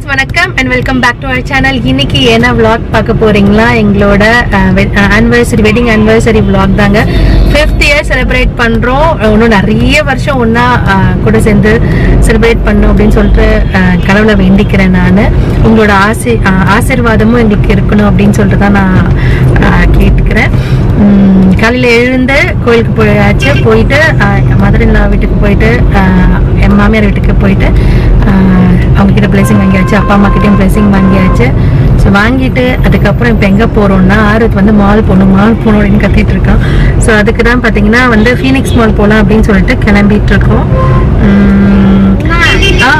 வணக்கம் and welcome back to our channel இன்னைக்கு என்ன vlog பார்க்க போறீங்களா எங்களோட ஆனிவர்சரி வெட்டிங் ஆனிவர்சரி vlog தாங்க ஃபிஃப்த் இயர் செலிப்ரேட் பண்றோம் இன்னும் நிறைய வருஷம் ஒன்றா கூட சேர்ந்து செலிப்ரேட் பண்ணோம் அப்படின்னு சொல்லிட்டு அஹ், கடவுளை வேண்டிக்கிறேன் நான் உங்களோட ஆசி அஹ், ஆசீர்வாதமும் எங்களுக்கு இருக்கணும் அப்படின்னு சொல்லிட்டு தான் நான் அஹ், கேட்டுக்கிறேன் உம், காலையில எழுந்து கோயிலுக்கு போயாச்சு போயிட்டு மதுரை வீட்டுக்கு போயிட்டு அஹ், என் மாமியார் வீட்டுக்கு போயிட்டு ஆஹ் அவங்க கிட்ட பிளேசிங் வாங்கியாச்சு அப்பா அம்மா கிட்டயும் பிளேசிங் வாங்கியாச்சு ஸோ வாங்கிட்டு அதுக்கப்புறம் இப்போ எங்கே போகிறோம்னா ஆறுக்கு வந்து மால் போகணும் மால் போகணும் அப்படின்னு கத்திட்டு இருக்கான் ஸோ அதுக்கு தான் பார்த்தீங்கன்னா வந்து ஃபீனிக்ஸ் மால் போகலாம் அப்படின்னு சொல்லிட்டு கிளம்பிட்டு இருக்கோம் உம், ஆ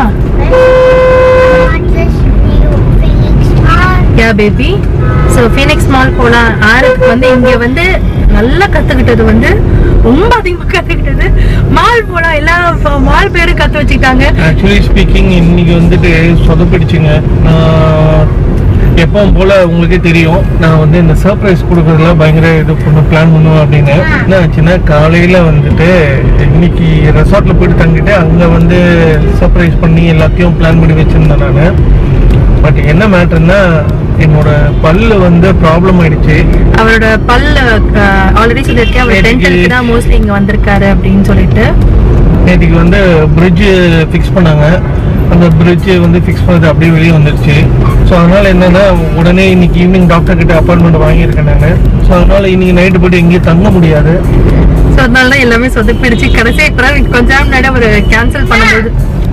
yeah baby so Phoenix mall போகலாம் ஆறுக்கு வந்து இங்கே வந்து நல்லா கற்றுக்கிட்டது வந்து ரொம்ப அதிகமாக கற்றுக்கிட்டது மால் போகலாம் எல்லா மால் பேரும் கற்று வச்சுக்கிட்டாங்க ஆக்சுவலி ஸ்பீக்கிங் இன்னைக்கு வந்துட்டு சொதப்பிடுச்சுங்க நான் எப்பவும் போல உங்களுக்கே தெரியும் நான் வந்து இந்த சர்ப்ரைஸ் கொடுக்கறதுல பயங்கர இது பண்ண பிளான் பண்ணுவேன் அப்படின்னு என்ன ஆச்சுன்னா காலையில வந்துட்டு இன்னைக்கு ரெசார்ட்ல போயிட்டு தங்கிட்டு அங்க வந்து சர்ப்ரைஸ் பண்ணி எல்லாத்தையும் பிளான் பண்ணி வச்சிருந்தேன் நான் பட் என்ன மேட்டர்னா என்னோட பல்லு வந்து ப்ராப்ளம் ஆயிடுச்சு அவரோட பல்ல ஆல்ரெடி சொல்லியிருக்கேன் அவர் நேத்திக்கு- டென்டலுக்கு தான் மோஸ்ட்லி இங்க வந்திருக்காரு அப்படின்னு சொல்லிட்டு நேற்றுக்கு வந்து பிரிட்ஜ் ஃபிக்ஸ் பண்ணாங்க அந்த பிரிட்ஜ் வந்து ஃபிக்ஸ் பண்ணது அப்படியே வெளியே வந்துருச்சு ஸோ அதனால என்னன்னா உடனே இன்னைக்கு ஈவினிங் டாக்டர் கிட்ட அப்பாயின்மெண்ட் வாங்கியிருக்கேன் நான் ஸோ அதனால இன்னைக்கு நைட்டு போயிட்டு எங்கேயும் தங்க முடியாது ஸோ அதனால தான் எல்லாமே சொதப்பிடுச்சு கடைசி இப்போ கொஞ்ச நேரம் முன்னாடி அவர் கேன்சல் பண்ணும்போது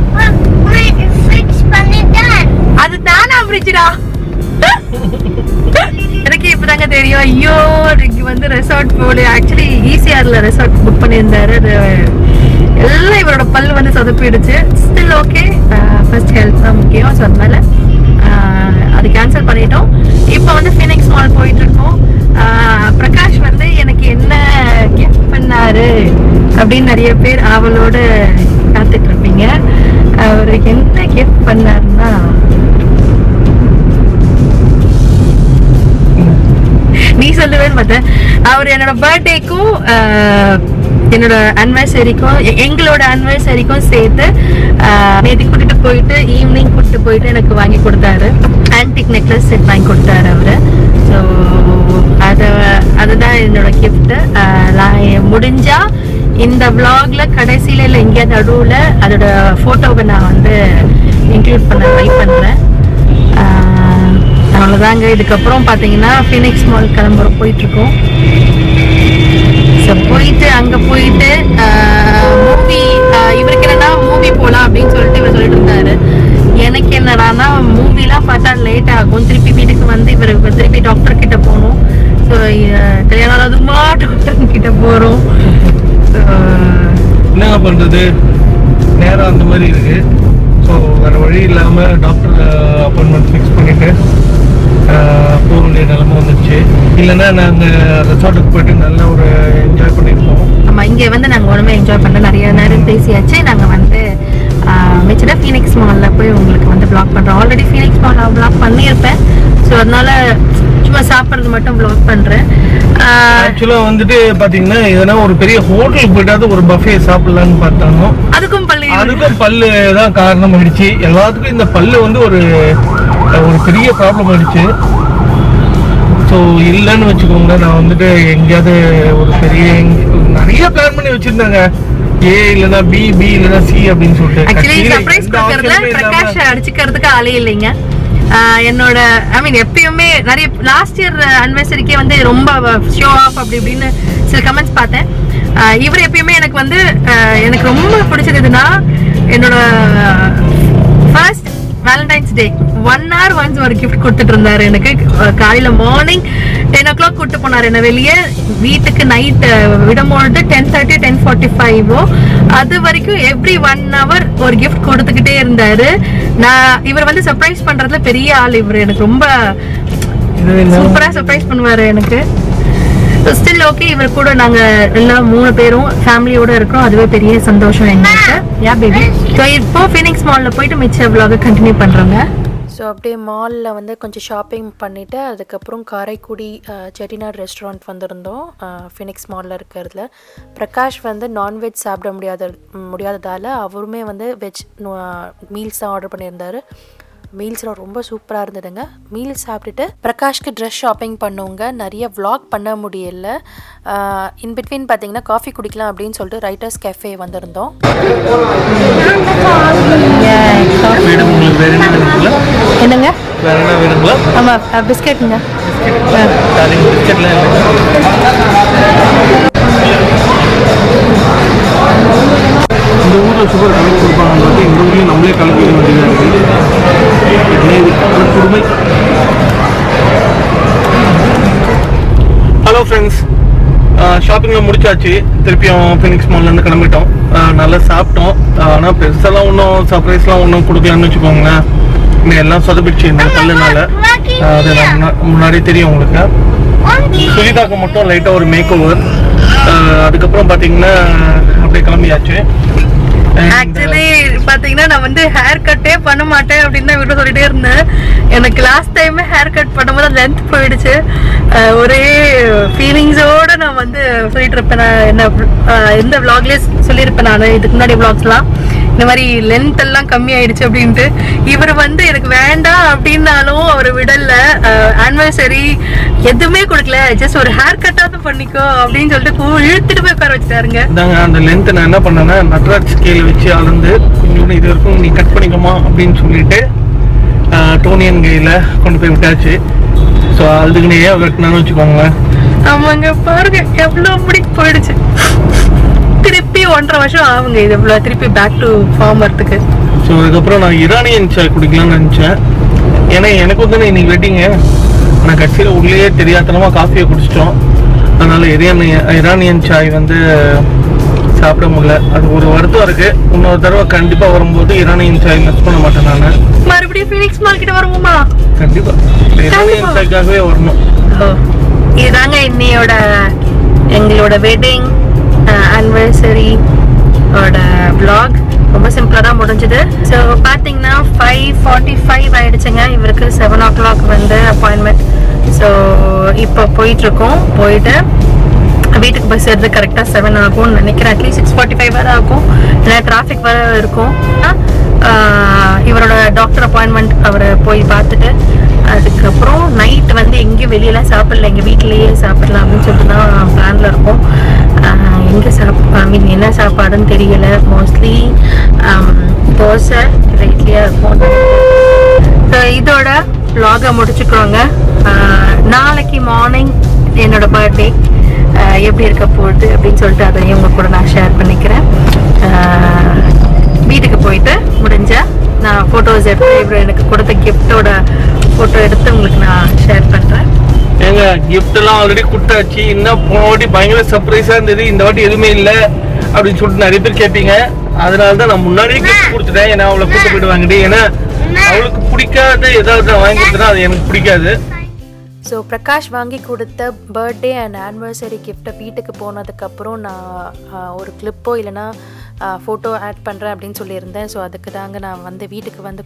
அது தானா பிரிட்ஜ்டா எனக்கு இப்பதாங்க தெரியும் ஐயோ இங்க வந்து ரெசார்ட் போடு ஆக்சுவலி ஈசிஆர்ல ரெசார்ட் புக் பண்ணியிருந்தாரு அது எல்லாம் இவரோட பல்லு வந்து சொதப்பிடுச்சு ஸ்டில் ஓகே ஃபர்ஸ்ட் ஹெல்த் தான் முக்கியம் ஸோ அதனால ஆஹ், அது கேன்சல் பண்ணிட்டோம் இப்போ வந்து ஃபினிக்ஸ் மால் போயிட்டு இருக்கோம் ஆஹ், பிரகாஷ் வந்து எனக்கு என்ன கிஃப்ட் பண்ணாரு அப்படின்னு நிறைய பேர் அவளோட காத்துட்டு இருப்பீங்க அவர் என்ன கிஃப்ட் பண்ணாருன்னா நீ சொல்லுவேன்னு பார்த்தேன் அவர் என்னோட பர்த்டேக்கும் என்னோட அனிவர்சரிக்கும் எங்களோட அனிவர்சரிக்கும் சேர்த்து ஆஹ், நேத்து கூட்டிட்டு போயிட்டு ஈவினிங் கூட்டிட்டு போயிட்டு எனக்கு வாங்கி கொடுத்தாரு ஆன்டிக் நெக்லஸ் செட் வாங்கி கொடுத்தாரு அவரு ஸோ அதை அதுதான் என்னோட gift நான் முடிஞ்சா இந்த vlogல கடைசியில இல்லை எங்கேயாவது நடுவுல அதோட போட்டோவை நான் வந்து இன்க்ளூட் பண்ண ட்ரை பண்றேன் ஆஹ் அவ்வளோதாங்க இதுக்கப்புறம் பார்த்தீங்கன்னா ஃபினிக்ஸ் மால் கிளம்புற போயிட்டு இருக்கோம் ஸோ போயிட்டு அங்கே போயிட்டு மூவி இவருக்கு என்னன்னா மூவி போகலாம் அப்படின்னு சொல்லிட்டு இவர் சொல்லிட்டு இருந்தாரு எனக்கு என்னடான்னா மூவிலாம் பார்த்தா லேட் ஆகும் திருப்பி வீட்டுக்கு வந்து இவர் இவர் திருப்பி டாக்டர் கிட்ட போகணும் ஸோ கல்யாணம் ஆனதுமா டாக்டர் கிட்ட போகிறோம் ஸோ என்னங்க பண்றது நேரம் அந்த மாதிரி இருக்கு ஸோ வேற வழி இல்லாம டாக்டர் அப்பாயின்மெண்ட் ஃபிக்ஸ் பண்ணிட்டு ஆஹ், போக வேண்டிய நிலைமை வந்துடுச்சு இல்லைன்னா நாங்கள் ரெசார்ட்டுக்கு போயிட்டு நல்ல ஒரு என்ஜாய் பண்ணியிருப்போம் ஆமா இங்க வந்து நாங்க ஒண்ணுமே என்ஜாய் பண்ணல நிறைய நேரம் பேசியாச்சு நாங்க வந்து மிச்சடா ஃபீனிக்ஸ் மால்ல போய் உங்களுக்கு வந்து பிளாக் பண்றோம் ஆல்ரெடி ஃபீனிக்ஸ் மால்ல பிளாக் பண்ணியிருப்பேன் ஸோ அதனால சும்மா சாப்பிட்றது மட்டும் பிளாக் பண்றேன் ஆஹ், ஆக்சுவலாக வந்துட்டு பார்த்தீங்கன்னா எதனா ஒரு பெரிய ஹோட்டலுக்கு போயிட்டாவது ஒரு பஃபே சாப்பிடலான்னு பார்த்தாங்க அதுக்கும் பள்ளி அதுக்கும் பல்லு தான் காரணம் ஆயிடுச்சு எல்லாத்துக்கும் இந்த பல்லு வந்து ஒரு ஒரு பெரிய ப்ராப்ளம் ஆயிடுச்சு ஸோ இல்லைன்னு வச்சுக்கோங்க நான் வந்துட்டு எங்கேயாவது ஒரு பெரிய நிறைய பிளான் பண்ணி வச்சிருந்தாங்க ஏ இல்லைன்னா பி பி இல்லைன்னா சி அப்படின்னு சொல்லிட்டு ஆக்சுவலி கடைசியில சர்ப்ரைஸ் எந்த கொடுக்கறதுல option-மே இல்லாம- பிரகாஷ் அடிச்சுக்கிறதுக்கு ஆளே இல்லைங்க ஆஹ் என்னோட ஐ மீன் எப்பயுமே நிறைய லாஸ்ட் இயர் அனிவர்சரிக்கே வந்து ரொம்ப ஷோ ஆஃப் அப்படி இப்படின்னு சில கமெண்ட்ஸ் பார்த்தேன் ஆஹ் இவர் எப்பயுமே எனக்கு வந்து ஆஹ் எனக்கு ரொம்ப பிடிச்சது எதுனா என்னோட first Valentine's day one hour once ஒரு கிஃப்ட் கொடுத்துட்டு இருந்தாரு எனக்கு அஹ் காலையில மார்னிங் டென் ஓ கிளாக் கூட்டு போனார் என்ன வெளியே வீட்டுக்கு நைட் விடும்போது டென் தேர்ட்டி டென் ஃபார்ட்டி ஃபைவோ அது வரைக்கும் எவ்ரி ஒன் ஹவர் ஒரு கிஃப்ட் கொடுத்துக்கிட்டே இருந்தாரு நான் இவர் வந்து சர்ப்ரைஸ் பண்றதுல பெரிய ஆள் இவர் எனக்கு ரொம்ப இது என்ன? சூப்பரா சர்ப்ரைஸ் பண்ணுவாரு எனக்கு ஸ்டில் ஓகே இவர் கூட நாங்க எல்லாம் மூணு பேரும் ஃபேமிலியோட இருக்கோம் அதுவே பெரிய சந்தோஷம் எங்களுக்கு யா பேபி ஸோ இப்போ ஃபீனிக்ஸ் மால்ல போயிட்டு மிச்ச vlog கண்டினியூ பண்றோங்க ஸோ அப்படியே மாலில் வந்து கொஞ்சம் ஷாப்பிங் பண்ணிவிட்டு அதுக்கப்புறம் காரைக்குடி அஹ், செட்டிநாடு ரெஸ்டாரண்ட் வந்திருந்தோம் ஃபினிக்ஸ் மாலில் இருக்கிறதுல பிரகாஷ் வந்து நான்வெஜ் சாப்பிட முடியாத முடியாததால் அவருமே வந்து வெஜ் மீல்ஸ் தான் ஆர்டர் பண்ணியிருந்தாரு மீல்ஸ்லாம் ரொம்ப சூப்பராக இருந்ததுங்க மீல்ஸ் சாப்பிட்டுட்டு பிரகாஷ்க்கு ட்ரெஸ் ஷாப்பிங் பண்ணவங்க நிறைய vlog பண்ண முடியல இன் பிட்வீன் பார்த்தீங்கன்னா காஃபி குடிக்கலாம் அப்படின்னு சொல்லிட்டு ரைட்டர்ஸ் கேஃபே வந்திருந்தோம் மேடம் உங்களுக்கு வேற என்ன வேணுங்களா என்னங்க வேற என்ன வேணுங்களா ஆமாம் பிஸ்கெட்டுங்க டார்லிங் பிஸ்கெட்லாம் இல்லை இந்த ஊரில் சுகர் கலக்கி கொடுப்பாங்க பார்த்து இந்த ஊர்லேயும் நம்மளே கலக்கிக்க வேண்டியதாக இருக்குது என்ன இது கலர் கொடுமை ஹலோ ஃப்ரெண்ட்ஸ் ஷாப்பிங்கில் முடிச்சாச்சு திருப்பியும் ஃபினிக்ஸ் மால்லேருந்து கிளம்பிட்டோம் ஆஹ் நல்லா சாப்பிட்டோம் ஆனால் பெருசாலாம் ஒன்றும் சர்ப்ரைஸ்லாம் ஒன்றும் கொடுக்கலன்னு வச்சுக்கோங்களேன் இன்னும் எல்லாம் சொதப்பிடுச்சு இந்த பல்லுனால ஆஹ் அது நான் முன்னா- முன்னாடியே தெரியும் உங்களுக்கு சுனிதாக்கு மட்டும் லைட்டாக ஒரு மேக் ஓவர் அதுக்கப்புறம் பார்த்தீங்கன்னா அப்படியே கிளம்பியாச்சு And, ஆக்சுவலி பாத்தீங்கன்னா நான் வந்து ஹேர் கட்டே பண்ண மாட்டேன் அப்படின்னு தான் வீட்டில் சொல்லிட்டே இருந்தேன் எனக்கு லாஸ்ட் டைமே ஹேர் கட் பண்ணும்போது லென்த் போயிடுச்சு அஹ் ஒரே ஃபீலிங்ஸோட நான் வந்து சொல்லிட்டு இருப்பேன் நான் என்ன அஹ் எந்த vlogலயே சொல்லியிருப்பேன் நான் இதுக்கு முன்னாடி vlogsலாம் இந்த மாதிரி லென்த் எல்லாம் கம்மி ஆயிடுச்சு அப்படின்ட்டு இவர் வந்து எனக்கு வேண்டாம் அப்படின்னாலும் அவர் விடல ஆனிவர்சரி எதுவுமே கொடுக்கல ஜஸ்ட் ஒரு ஹேர் கட்டாவது பண்ணிக்கோ அப்படின்னு சொல்லிட்டு கூ- இழுத்துட்டு போய் உட்கார வச்சுட்டாருங்க இதாங்க அந்த லென்த் நான் என்ன பண்ணேன்னா நட்ராஜ் ஸ்கேல் வச்சு அளந்து கொஞ்சோண்டு இது வரைக்கும் நீ கட் பண்ணிக்கோமா அப்படின்னு சொல்லிட்டு ஆஹ், டோனியன் கையில் கொண்டு போய் விட்டாச்சு ஸோ அதுக்குன்னே வெட்டினான்னு வச்சுக்கோங்களேன் ஆமாங்க பாருங்க எவ்வளவு முடி போயிடுச்சு திருப்பி ஒன்றரை வருஷம் ஆகுங்க இது இவ்வளவு திருப்பி பேக் டு ஃபார்ம் வரதுக்கு ஸோ அதுக்கப்புறம் நான் இரானியன் சாய் குடிக்கலாம்னு நினச்சேன் ஏன்னா எனக்கு வந்து இன்னைக்கு வெட்டிங்க நான் கட்சியில் உள்ளே தெரியாதனமாக காஃபியை குடிச்சிட்டோம் அதனால இரானிய இரானியன் சாய் வந்து சாப்பிட முடியல அது ஒரு வருத்தம் இருக்கு இன்னொரு தடவை கண்டிப்பாக வரும்போது இரானியன் சாய் மிஸ் பண்ண மாட்டேன் நான் மறுபடியும் ஃபீனிக்ஸ் மால் கிட்ட வருவோமா கண்டிப்பாக இரானியன் சாய்க்காகவே வரணும் ஓ, இதுதாங்க இன்னையோட எங்களோட வெட்டிங் ஆனிவர்சரி ஓட vlog ரொம்ப சிம்பிளாக தான் முடிஞ்சது ஸோ பார்த்தீங்கன்னா ஃபைவ் ஃபார்ட்டி ஃபைவ் ஆயிடுச்சுங்க இவருக்கு செவன் ஓ கிளாக் வந்து அப்பாயின்மெண்ட் ஸோ இப்போ போயிட்டுருக்கோம் போயிட்டு வீட்டுக்கு பஸ் ஏறது கரெக்டாக செவன் ஆகும்னு நினைக்கிறேன் அட்லீஸ்ட் சிக்ஸ் ஃபார்ட்டி ஃபைவ் வரை ஆகும் ஏன்னா டிராஃபிக் வர இருக்கும் ஆஹ் இவரோட டாக்டர் அப்பாயின்மெண்ட் அவரை போய் பார்த்துட்டு அதுக்கப்புறம் நைட் வந்து எங்கேயும் வெளியெல்லாம் சாப்பிடல எங்கள் வீட்டிலேயே சாப்பிடலாம் அப்படின்னு சொல்லிட்டு தான் பிளானில் இருக்கோம் ஆஹ் எங்கே சாப் ஐ மீன் என்ன சாப்பாடுன்னு தெரியல மோஸ்ட்லி தோசை இல்லை இட்லியாக இருக்கும் ஸோ இதோட vlog-அ முடிச்சுக்கிறோங்க ஆஹ் நாளைக்கு மார்னிங் என்னோட பர்த்டே எப்படி இருக்க போகுது அப்படின்னு சொல்லிட்டு அதையும் உங்க கூட நான் ஷேர் பண்ணிக்கிறேன் ஆஹ் வீட்டுக்கு போயிட்டு முடிஞ்சா நான் ஃபோட்டோஸ் எடுத்து இவர் எனக்கு கொடுத்த கிஃப்டோட ஃபோட்டோ எடுத்து உங்களுக்கு நான் ஷேர் பண்ணுறேன் ஏங்க gift எல்லாம் ஆல்ரெடி கொடுத்தாச்சு இன்னும் போன வாட்டி பயங்கர சர்ப்ரைஸா இருந்தது இந்த வாட்டி எதுவுமே இல்ல அப்படின்னு சொல்லிட்டு நிறைய பேர் கேட்பீங்க அதனால தான் நான் முன்னாடியே gift கொடுத்துட்டேன் ஏன்னா அவளை கூட்டு போயிட்டு வாங்கிட்டு ஏன்னா அவளுக்கு பிடிக்காத ஏதாவது நான் வாங்கி கொடுத்தேன்னா அது எனக்கு பிடிக்காது ஸோ பிரகாஷ் வாங்கி கொடுத்த பர்த்டே அண்ட் ஆனிவர்சரி கிஃப்ட்டை வீட்டுக்கு போனதுக்கப்புறம் நான் ஆஹ், ஒரு கிளிப்போ இல்லைனா ஃபோட்டோ ஆட் பண்ணுறேன் அப்படின்னு சொல்லியிருந்தேன் ஸோ அதுக்கு தாங்க நான் வந்து வீட்டுக்கு வந்து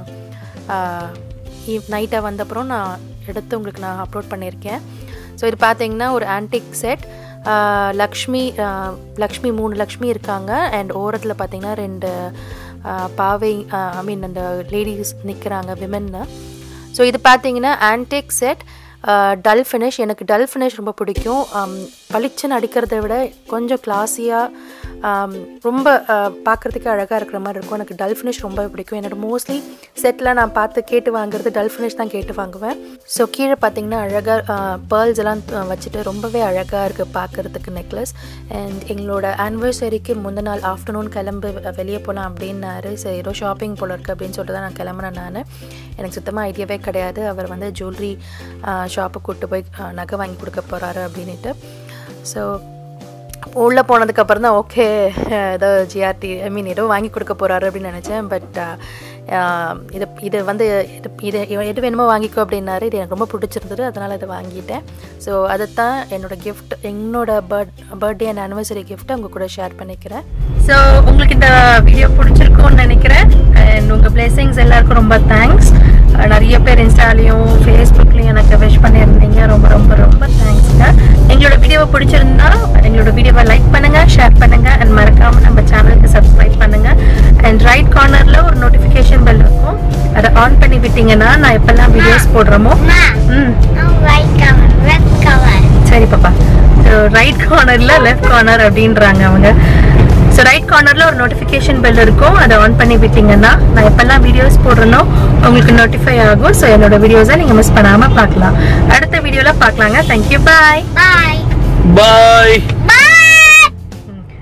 நைட்டாக வந்தப்புறம் நான் எடுத்து உங்களுக்கு நான் அப்லோட் பண்ணியிருக்கேன் ஸோ இது பார்த்தீங்கன்னா ஒரு antique set Lakshmi ah, Lakshmi மூணு லக்ஷ்மி இருக்காங்க அண்ட் ஓரத்தில் பார்த்தீங்கன்னா ரெண்டு ஆஹ், பாவை ஐ மீன் அந்த லேடிஸ் நிற்கிறாங்க விமென்னு ஸோ இது பார்த்தீங்கன்னா ஆன்டிக் செட் டல் ஃபினிஷ் எனக்கு டல் ஃபினிஷ் ரொம்ப பிடிக்கும் ஆம், பளிச்சுன்னு அடிக்கிறத விட கொஞ்சம் கிளாஸியாக ரொம்ப பார்க்குறதுக்கு அழகாக இருக்கிற மாதிரி இருக்கும் எனக்கு டல் ஃபினிஷ் ரொம்ப பிடிக்கும் என்னோட மோஸ்ட்லி செட்டில் நான் பார்த்து கேட்டு வாங்குறது டல் ஃபினிஷ் தான் கேட்டு வாங்குவேன் ஸோ கீழே பார்த்தீங்கன்னா அழகாக பேர்ல்ஸ் எல்லாம் அஹ், வச்சுட்டு ரொம்பவே அழகாக இருக்குது பார்க்குறதுக்கு நெக்லஸ் அண்ட் எங்களோட ஆனிவர்சரிக்கு முந்தின நாள் ஆஃப்டர்நூன் கிளம்பு வெளியே போகலாம் அப்படின்னாரு சரி ஏதோ ஷாப்பிங் போல இருக்குது அப்படின்னு சொல்லிட்டு தான் நான் கிளம்புனேன் நான் எனக்கு சுத்தமாக ஐடியாவே கிடையாது அவர் வந்து ஜுவல்லரி ஷாப்புக்கு கூப்பிட்டு போய் அஹ், நகை வாங்கி கொடுக்க போகிறாரு அப்படின்ட்டு ஸோ உள்ளே போனதுக்கப்புறம் தான் ஓகே ஏதோ ஜிஆர்டி ஐ மீன் ஏதோ வாங்கி கொடுக்க போகிறாரு அப்படின்னு நினச்சேன் பட் இது இது வந்து இது இது இவன் எது வேணுமோ வாங்கிக்கோ அப்படின்னாரு இது எனக்கு ரொம்ப பிடிச்சிருந்தது அதனால் இதை வாங்கிட்டேன் ஸோ அதை தான் என்னோட கிஃப்ட் என்னோட பர்த் பர்த்டே அண்ட் ஆனிவர்சரி கிஃப்ட்டை உங்கள் கூட ஷேர் பண்ணிக்கிறேன் ஸோ உங்களுக்கு இந்த வீடியோ பிடிச்சிருக்கும்னு நினைக்கிறேன் அண்ட் உங்கள் பிளெஸிங்ஸ் எல்லாருக்கும் ரொம்ப தேங்க்ஸ் நிறைய பேர் இன்ஸ்டாலையும் ஃபேஸ்புக்லேயும் எனக்கு விஷ் பண்ணியிருந்தீங்க ரொம்ப ரொம்ப ரொம்ப தேங்க்ஸ்ங்க எங்களோட வீடியோவை பிடிச்சிருந்தா எங்களோட வீடியோவை லைக் பண்ணுங்க ஷேர் பண்ணுங்க அண்ட் மறக்காம நம்ம சேனலுக்கு சப்ஸ்கிரைப் பண்ணுங்க அண்ட் ரைட் கார்னர்ல ஒரு நோட்டிஃபிகேஷன் பெல் இருக்கும் அதை ஆன் பண்ணி விட்டீங்கன்னா நான் எப்பெல்லாம் வீடியோஸ் போடுறோமோ ம் சரி பாப்பா ரைட் கார்னர்ல லெஃப்ட் கார்னர் அப்படின்றாங்க அவங்க ஸோ ரைட் கார்னர்ல ஒரு நோட்டிஃபிகேஷன் பெல் இருக்கும் அதை ஆன் பண்ணி விட்டீங்கன்னா நான் எப்பெல்லாம் வீடியோஸ் போடுறேனோ உங்களுக்கு நோட்டிஃபை ஆகும் ஸோ என்னோட வீடியோஸை நீங்க மிஸ் பண்ணாம பார்க்கலாம் அடுத்த வீடியோல பார்க்கலாங்க தேங்க்யூ பாய் பாய் Bye.